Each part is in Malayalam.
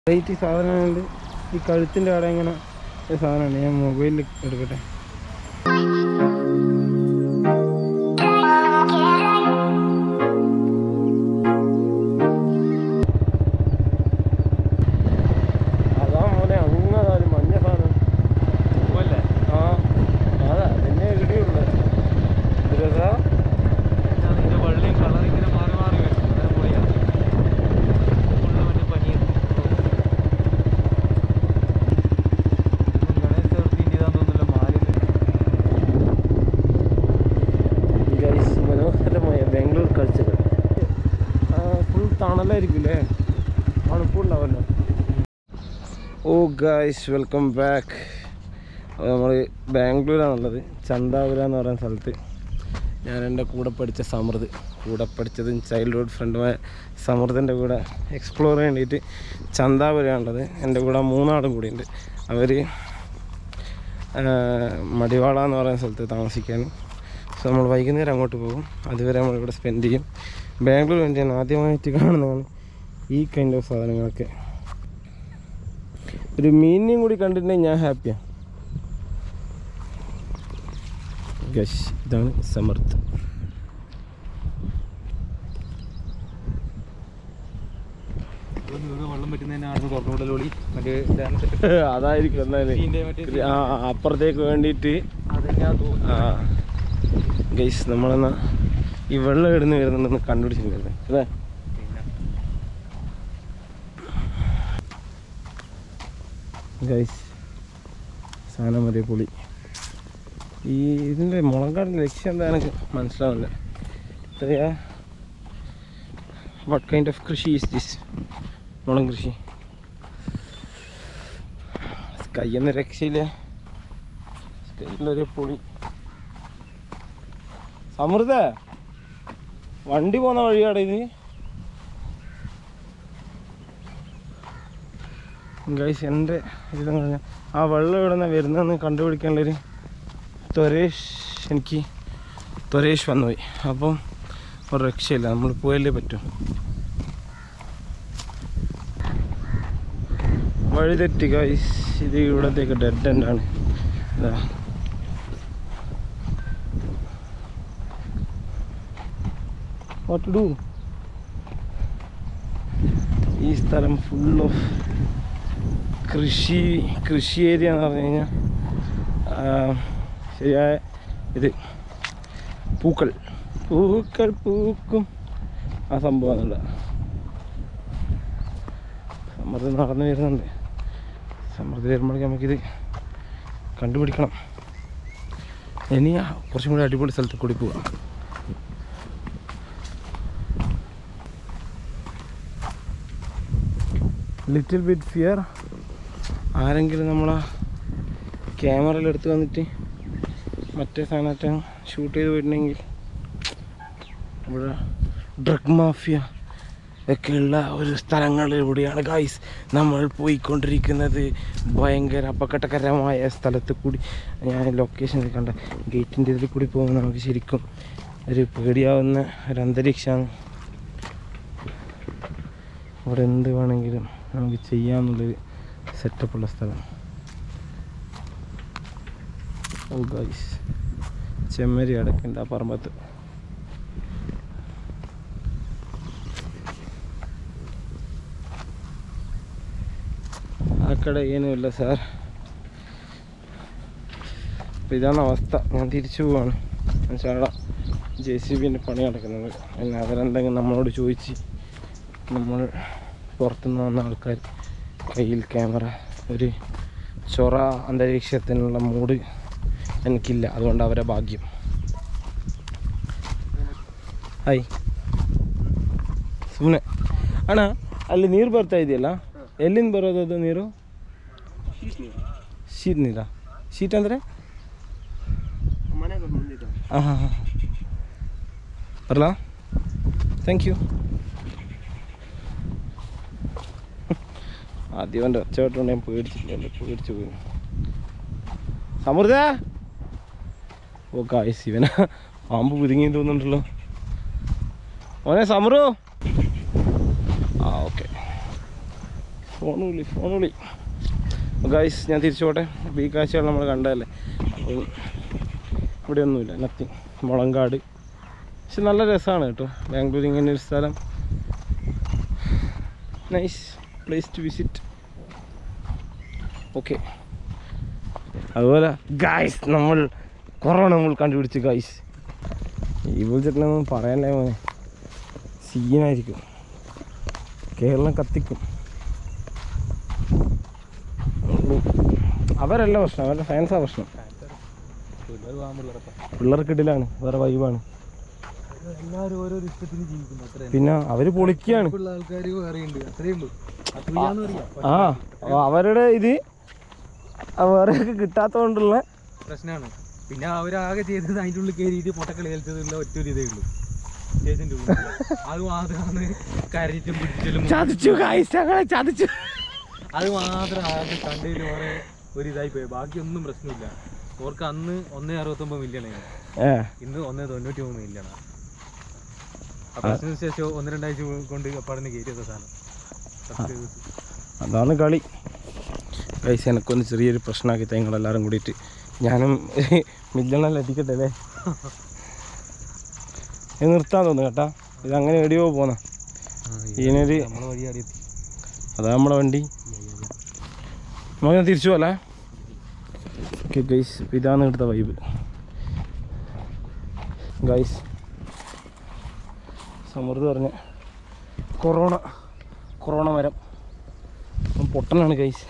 വെറൈറ്റി സാധനമുണ്ട് ഈ കഴുത്തിൻ്റെ അവിടെ ഇങ്ങനെ ഒരു സാധനമാണ് ഞാൻ മൊബൈലിൽ എടുക്കട്ടെ അതാ മോനെ അങ്ങതാ ഒരു മഞ്ഞ സാധനം ആ അതാ നിന്നെ ഇടിയുള്ളത് രസാ വള്ളിയും കളർ ഇങ്ങനെ മാറി മാറി വരും അന്നേരം പൊളിയാ ഫുള്ള് മറ്റേ പനിയും ഗണേശ ചതുർത്ഥിൻ്റെ ഇതാന്ന് തോന്നുന്നില്ല മാലിന്യം ഗൈസ് മനോഹരമായ ബാംഗ്ലൂർ കാഴ്ചകൾ ഫുൾ തണലായിരിക്കും അല്ലേ തണുപ്പുണ്ടാവല്ലോ ഓ ഗൈസ് വെൽക്കം ബാക്ക് നമ്മൾ ബാംഗ്ലൂരാണുള്ളത് ചന്താപുര എന്ന് പറയുന്ന സ്ഥലത്ത് ഞാൻ എൻ്റെ കൂടെ പഠിച്ച സമൃദ്ധ് കൂടെ പഠിച്ചതും ചൈൽഡ്ഹുഡ് ഫ്രണ്ടുമായ സമൃദ്ധിൻ്റെ കൂടെ എക്സ്പ്ലോർ ചെയ്യാൻ വേണ്ടിയിട്ട് ചന്താപുരയാണുള്ളത് എൻ്റെ കൂടെ മൂന്നാളും കൂടിയുണ്ട് അവർ മടിവാള എന്ന് പറയുന്ന സ്ഥലത്ത് താമസിക്കാൻ സോ നമ്മൾ വൈകുന്നേരം അങ്ങോട്ട് പോകും അതുവരെ നമ്മളിവിടെ സ്പെൻഡ് ചെയ്യും ബാംഗ്ലൂർ വേണ്ടി ഞാൻ ആദ്യമായിട്ട് കാണുന്നതാണ് ഈ കൈൻഡ് ഓഫ് സാധനങ്ങളൊക്കെ ഒരു മീനിനെയും കൂടി കണ്ടിട്ടുണ്ടെങ്കിൽ ഞാൻ ഹാപ്പിയാണ് ഗഷ് ഇതാണ് സമർത്ഥ് നിങ്ങൾക്ക് വെള്ളം പറ്റുന്നതിന് ആടുന്ന് തുറന്നുവിടലോളി മറ്റേ ഇതാണ് സെറ്റ് അതായിരിക്കും എന്നാലും ഇതിൻ്റെ മറ്റേ ആ അപ്പുറത്തേക്ക് വേണ്ടിയിട്ട് അതെന്നാ തോന്നുന്നു ആ ഗൈസ് നമ്മളെന്നാ ഈ വെള്ളം ഇടുന്ന് വരുന്നുണ്ടെന്ന് കണ്ടുപിടിച്ചിട്ടുണ്ടായിരുന്നു അല്ലേ പിന്നെ ഗൈസ് സാധനം മതി പുളി ഈ ഇതിൻ്റെ മുളങ്കാടിൻ്റെ ലക്ഷ്യം എന്താ എനിക്ക് മനസ്സിലാവില്ല ഇത്രയാ വാട്ട് കൈൻഡ് ഓഫ് കൃഷി ഈസ് ദിസ് മുളം കൃഷി കയ്യൊന്നും രക്ഷയില്ല കയ്യിലൊരു പുളി സമൃദ്ധ വണ്ടി പോകുന്ന വഴിയാടെ ഇത് ഗൈസ് എൻ്റെ ഇതെന്ന് പറഞ്ഞാൽ ആ വെള്ളം എവിടെ നിന്നാണ് വരുന്നതെന്ന് കണ്ടുപിടിക്കാനുള്ളൊരു ത്വരേഷ് എനിക്ക് ത്വരേഷ് വന്നുപോയി അപ്പം ഒരു രക്ഷയില്ല നമ്മൾ പോയല്ലേ പറ്റും വഴി തെറ്റി ഗൈസ് ഇത് ഇവിടത്തേക്ക് ഡെഡ് എൻഡ് ആണ് ഇതാ വാട്ട് ടു ഡു ഈ സ്ഥലം ഫുൾ ഓഫ് കൃഷി കൃഷി ഏരിയ എന്ന് പറഞ്ഞു കഴിഞ്ഞാൽ ശരിയായ ഇത് പൂക്കൾ പൂക്കൾ പൂക്കും ആ സംഭവം എന്നുള്ള സമൃദ്ധി നടന്നു വരുന്നുണ്ട് സമൃദ്ധി വരുമ്പോഴേക്കും നമുക്കിത് കണ്ടുപിടിക്കണം ഇനി കുറച്ചും കൂടി അടിപൊളി സ്ഥലത്ത് കൂടി പോവാം ലിറ്റിൽ ബിറ്റ് ഫിയർ ആരെങ്കിലും നമ്മളെ ക്യാമറയിൽ എടുത്ത് വന്നിട്ട് മറ്റേ സാധനത്തെ ഷൂട്ട് ചെയ്ത് പോയിട്ടുണ്ടെങ്കിൽ ഇവിടെ ഡ്രഗ് മാഫിയ ഒക്കെയുള്ള ഒരു സ്ഥലങ്ങളിലൂടെയാണ് ഗായ്സ് നമ്മൾ പോയിക്കൊണ്ടിരിക്കുന്നത് ഭയങ്കര അപകടകരമായ സ്ഥലത്ത് കൂടി ഞാൻ ലൊക്കേഷനിൽ കണ്ട ഗേറ്റിൻ്റെ ഇതിൽ കൂടി പോകുമ്പോൾ നമുക്ക് ശരിക്കും ഒരു പേടിയാവുന്ന ഒരു അന്തരീക്ഷമാണ് ഇവിടെ എന്ത് വേണമെങ്കിലും നമുക്ക് ചെയ്യാമെന്നുള്ളൊരു സെറ്റപ്പുള്ള സ്ഥലം ഓ ഗൈസ് ചെമ്മരി അടക്കുന്നുണ്ട് ആ പറമ്പത്ത് ആ കട ഏനുമില്ല സാർ അപ്പം ഇതാണ് അവസ്ഥ ഞാൻ തിരിച്ചു പോവാണ് ചാട ജെ സി ബിൻ്റെ പണി നടക്കുന്നത് പിന്നെ അവരെന്തെങ്കിലും നമ്മളോട് ചോദിച്ച് നമ്മൾ പുറത്തുനിന്ന് വന്ന ആൾക്കാർ കയ്യിൽ ക്യാമറ ഒരു ചൊറ അന്തരീക്ഷത്തിനുള്ള മൂഡ് എനിക്കില്ല അതുകൊണ്ട് അവരെ ಭಾಗ್ಯ ಹಾಯ್ ಸುಮ್ಮನೆ ಅಣ್ಣ ಅಲ್ಲಿ ನೀರು ಬರ್ತಾ ಇದೆಯಲ್ಲ ಎಲ್ಲಿಂದ ಬರೋದು ಅದು ನೀರು ಶೀಟ್ ನೀರಾ ಶೀಟ್ ಅಂದರೆ ಮನೆಗೆ ಮುಂದಿದ್ದು ಹಾಂ ಹಾಂ ಹಾಂ ಬರಲಾ താങ്ക് യു ആദ്യം അവൻ്റെ ഒച്ചവട്ടം ഞാൻ പേടിച്ചിട്ടുണ്ട് പേടിച്ചു പോയി സമൃദ്ധ ഓ കായ്സ് ഇവന പാമ്പ് കുരുങ്ങി തോന്നുന്നുണ്ടല്ലോ ഓനെ സമറു ആ ഓക്കെ ഫോൺ വിളി ഫോൺ വിളി ഗൈസ് ഞാൻ തിരിച്ചു പോട്ടെ അപ്പോൾ ഈ കാഴ്ചകൾ നമ്മൾ കണ്ടതല്ലേ അപ്പോൾ ഇവിടെ ഒന്നുമില്ല നത്തിങ് മുളങ്കാട് പക്ഷെ നല്ല രസമാണ് കേട്ടോ ബാംഗ്ലൂർ ഇങ്ങനെ ഒരു സ്ഥലം nice place to visit okay അതുപോലെ ഗായ്സ് നമ്മൾ കൊറോണ നമ്മൾ കണ്ടുപിടിച്ചു ഗായ്സ് ഈ ബുൾജറ്റിനൊന്നും പറയാനല്ലേ മോനെ സീനായിരിക്കും കേരളം കത്തിക്കും അവരല്ല പ്രശ്നം അവരുടെ സയൻസാ പ്രശ്നം പിള്ളേർ പോകാൻ പിള്ളേരൊക്കെ പിള്ളേർക്കിടയിലാണ് വേറെ വൈബാണ് എല്ലാവരും ഓരോ ഇഷ്ടത്തിന് ജീവിക്കുന്നു അത്രേ പിന്നെ അവര് പൊളിക്കുകയാണ് ഉള്ള ആൾക്കാർ വേറെയുണ്ട് അത്രേ ഉള്ളൂ അസൂയാന്ന് പറയാ ആ അപ്പൊ അവരുടെ ഇത് വേറെ കിട്ടാത്തതുകൊണ്ടുള്ള പ്രശ്നമാണ് പിന്നെ അവരാകെ ചെയ്തത് അതിൻ്റെ ഉള്ളിൽ കയറിയിട്ട് പൊട്ടക്കളി കളിച്ചതുള്ള ഒറ്റ ഒരു ഇതേ ഉള്ളൂ സ്റ്റേജിന്റെ ഉള്ളിൽ അത് മാത്രമാണ് കരച്ചിട്ടും പിടിച്ചലും ചതിച്ചു ഗായ്സ് ഞങ്ങളെ ചതിച്ചു അത് മാത്രം ആകെ കണ്ടതിൽ വേറെ ഒരു ഇതായി പോയി ബാക്കിയൊന്നും പ്രശ്നമില്ല ഓർക്ക് അന്ന് ഒന്നേ അറുപത്തൊമ്പത് മില്യൺ ആയിരുന്നു ഏ ഇന്ന് ഒന്നേ തൊണ്ണൂറ്റി മൂന്ന് മില്യൺ ആണ് ആ പ്രശ്നത്തിന് ശേഷം ഒന്ന് രണ്ടാഴ്ച കൊണ്ട് അപ്പാടിന് കയറ്റിയൊക്കെ സാധനം സബ്സ്ക്രൈബേഴ്സ് അതാണ് കളി ഗൈസ് എനക്കൊന്ന് ചെറിയൊരു പ്രശ്നമാക്കി നിങ്ങളെല്ലാവരും കൂടിയിട്ട് ഞാനും മില്ലണല്ല എത്തിക്കട്ടെ അല്ലേ ഇത് നിർത്താൻ തോന്നുന്നു കേട്ടാ ഇത് അങ്ങനെ എവിടെയോ പോന്ന ഇതിനൊരു നമ്മളെ വഴി അവിടെ എത്തി അതാ നമ്മുടെ വണ്ടി നമുക്ക് തിരിച്ചു പോലെ ഓക്കെ ഗൈസ് ഇതാണ് ഇവിടുത്തെ വൈബ് ഗൈസ് സമൃദ്ധി പറഞ്ഞ കൊറോണ കൊറോണ മരം അപ്പം പൊട്ടനാണ് ഗൈസ്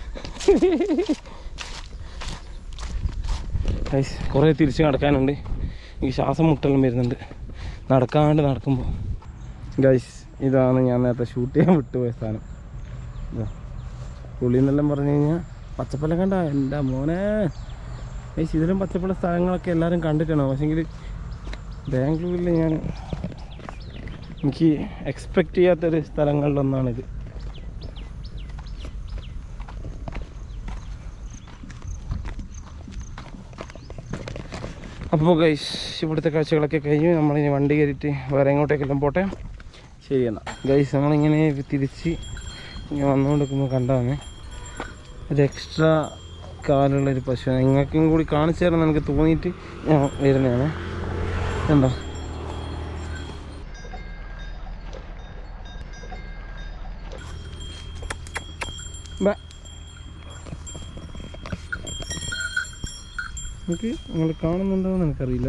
ഗൈസ് കുറേ തിരിച്ച് നടക്കാനുണ്ട് ഈ ശ്വാസം മുട്ടെല്ലാം വരുന്നുണ്ട് നടക്കാണ്ട് നടക്കുമ്പോൾ ഗൈസ് ഇതാണ് ഞാൻ നേരത്തെ ഷൂട്ട് ചെയ്യാൻ വിട്ടുപോയ സ്ഥാനം ഇതാ പുളി എന്നെല്ലാം പറഞ്ഞു കഴിഞ്ഞാൽ പച്ചപ്പെല്ലാം കണ്ട എൻ്റെ മോനെ ഗൈസ് ഇതിലും പച്ചപ്പുള്ള സ്ഥലങ്ങളൊക്കെ എല്ലാവരും കണ്ടിട്ടാണ് പക്ഷേങ്കിൽ ബാംഗ്ലൂരിൽ ഞാൻ എനിക്ക് എക്സ്പെക്റ്റ് ചെയ്യാത്തൊരു സ്ഥലങ്ങളിലൊന്നാണിത് അപ്പോൾ ഗൈസ് ഇവിടുത്തെ കാഴ്ചകളൊക്കെ കഴിഞ്ഞ് നമ്മളിനി വണ്ടി കയറിയിട്ട് വേറെ എങ്ങോട്ടേക്കെല്ലാം പോട്ടെ ശരി എന്നാൽ ഗൈസ് നമ്മളിങ്ങനെ തിരിച്ച് ഇങ്ങനെ വന്നുകൊണ്ടിരിക്കുമ്പോൾ കണ്ടാണ് ഒരു എക്സ്ട്രാ കാലുള്ളൊരു പശു നിങ്ങൾക്കും കൂടി കാണിച്ചു തരണം എന്ന് എനിക്ക് തോന്നിയിട്ട് ഞാൻ വരുന്നതാണ് കണ്ടോ ബാ എനിക്ക് നിങ്ങൾ കാണുന്നുണ്ടോ എന്ന് എനിക്കറിയില്ല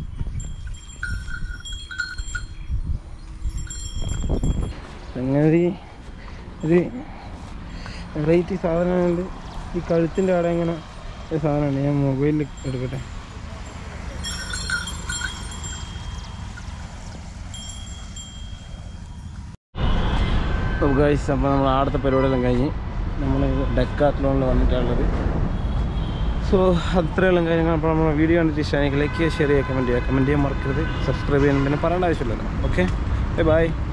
സംഗതി ഒരു വെറൈറ്റി സാധനമുണ്ട് ഈ കഴുത്തിൻ്റെ അവിടെ ഇങ്ങനെ ഒരു സാധനമാണ് ഞാൻ മൊബൈലിൽ എടുക്കട്ടെ ഗൈസ് അപ്പോൾ നമ്മൾ ആടത്തെ പരിപാടിയെല്ലാം കഴിഞ്ഞ് നമ്മൾ ഡെക്കാത്ലോണിൽ വന്നിട്ടുള്ളത് സോ അത്രയെല്ലാം കാര്യങ്ങൾ അപ്പോൾ നമ്മൾ വീഡിയോ കണ്ടിട്ട് ഇഷ്ടമായി ലൈക്ക് ചെയ്യുക ഷെയർ ചെയ്യുക കമൻറ്റ് ചെയ്യുക കമൻറ്റ് ചെയ്യാൻ മറക്കരുത് സബ്സ്ക്രൈബ് ചെയ്യാൻ പിന്നെ പറയേണ്ട ആവശ്യമില്ലല്ലോ ഓക്കെ ബൈ